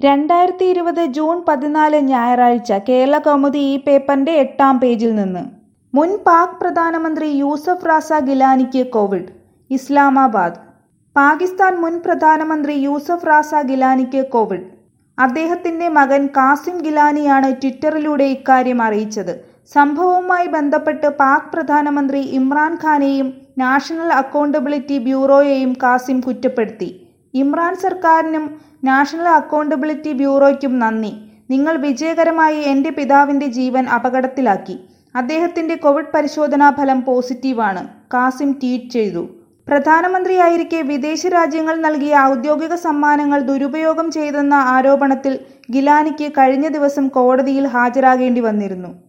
രണ്ടായിരത്തി ഇരുപത് ജൂൺ പതിനാല് ഞായറാഴ്ച കേരള കൗമുദി ഈ പേപ്പറിന്റെ എട്ടാം പേജിൽ നിന്ന് മുൻ പാക് പ്രധാനമന്ത്രി യൂസഫ് റാസ ഗിലാനിക്ക് കോവിഡ് ഇസ്ലാമാബാദ് പാകിസ്ഥാൻ മുൻ പ്രധാനമന്ത്രി യൂസഫ് റാസ ഗിലാനിക്ക് കോവിഡ് അദ്ദേഹത്തിന്റെ മകൻ കാസിം ഗിലാനിയാണ് ട്വിറ്ററിലൂടെ ഇക്കാര്യം അറിയിച്ചത് സംഭവവുമായി ബന്ധപ്പെട്ട് പാക് പ്രധാനമന്ത്രി ഇമ്രാൻഖാനെയും നാഷണൽ അക്കൗണ്ടബിലിറ്റി ബ്യൂറോയെയും കാസിം കുറ്റപ്പെടുത്തി ഇമ്രാൻ സർക്കാരിനും നാഷണൽ അക്കൗണ്ടബിലിറ്റി ബ്യൂറോയ്ക്കും നന്ദി നിങ്ങൾ വിജയകരമായി എന്റെ പിതാവിന്റെ ജീവൻ അപകടത്തിലാക്കി അദ്ദേഹത്തിന്റെ കോവിഡ് പരിശോധനാ ഫലം പോസിറ്റീവാണ് കാസിം ട്വീറ്റ് ചെയ്തു പ്രധാനമന്ത്രിയായിരിക്കെ വിദേശ രാജ്യങ്ങൾ നൽകിയ ഔദ്യോഗിക സമ്മാനങ്ങൾ ദുരുപയോഗം ചെയ്തെന്ന ആരോപണത്തിൽ ഗിലാനിക്ക് കഴിഞ്ഞ ദിവസം കോടതിയിൽ ഹാജരാകേണ്ടി വന്നിരുന്നു